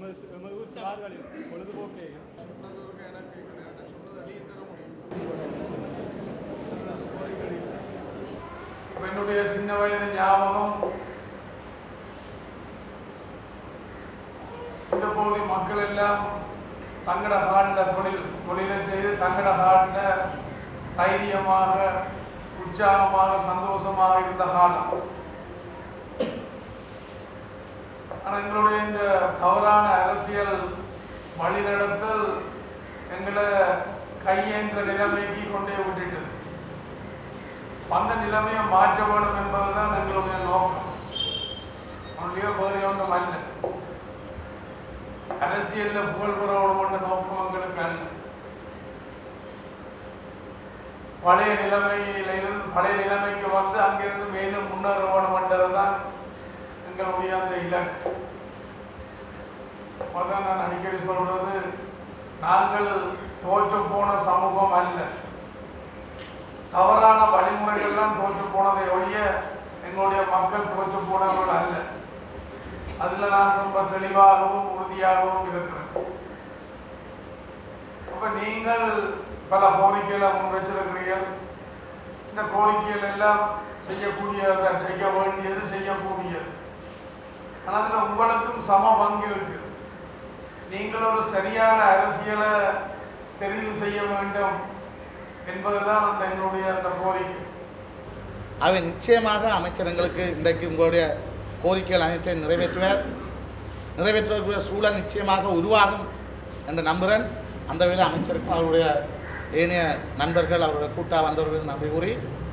எமது எமது ஊர் சிறார்களின் பொழுதுபோக்கையும் அப்ப என்னுடைய சின்ன வயது ஞாபகம் இந்த பகுதி மக்கள் எல்லாம் தங்கட காலில் தொழில் தொழிலை செய்து தங்கட காலில் தைரியமாக உற்சாகமாக சந்தோஷமாக இருந்த காலம் ஆனால் எங்களுடைய இந்த தவறான அரசியல் வழிநடத்தல் எங்களை கையேந்திர நிலைமைக்கு கொண்டே விட்டுட்டது அந்த நிலைமையை மாற்ற வேண்டும் என்பதுதான் எங்களுடைய நோக்கம் ஒன்றியோ வேறு ஒன்றும் அல்ல அரசியல்ல புகழ் பெற வேண்டும் என்ற நோக்கம் எங்களுக்கு அல்ல பழைய நிலைமையில இருந்து பழைய நிலைமைக்கு வந்து அங்கிருந்து மேலும் முன்னேற வேண்டும் என்றதுதான் எங்களுடைய அந்த இலக்கு அதான் நான் அடிக்கடி சொல்றது நாங்கள் தோற்று போன சமூகம் அல்ல தவறான வழிமுறைகள் தான் தோற்று போனதை ஒழிய எங்களுடைய மக்கள் தோற்று போனவர்கள் அல்ல அதுல நான் ரொம்ப தெளிவாகவும் உறுதியாகவும் இருக்கிறேன் அப்ப நீங்கள் பல கோரிக்கைகளை முன் வச்சிருக்கிறீர்கள் இந்த கோரிக்கைகள் எல்லாம் செய்யக்கூடியது செய்ய வேண்டியது செய்யக்கூடியது ஆனால் அதுல உங்களுக்கும் சம பங்கு இருக்கு நீங்கள் ஒரு சரியான அரசியலை தெரிவு செய்ய வேண்டும் என்பதுதான் அந்த என்னுடைய அந்த கோரிக்கை அவை நிச்சயமாக அமைச்சரங்களுக்கு இன்றைக்கு உங்களுடைய கோரிக்கைகள் அனைத்தையும் நிறைவேற்றுவார் நிறைவேற்றக்கூடிய சூழல் நிச்சயமாக உருவாகும் என்று நம்புகிறேன் அந்த வேளை அமைச்சருக்கும் அவருடைய ஏனைய நண்பர்கள் அவருடைய கூட்டா வந்தவர்களுக்கு நன்றி கூறி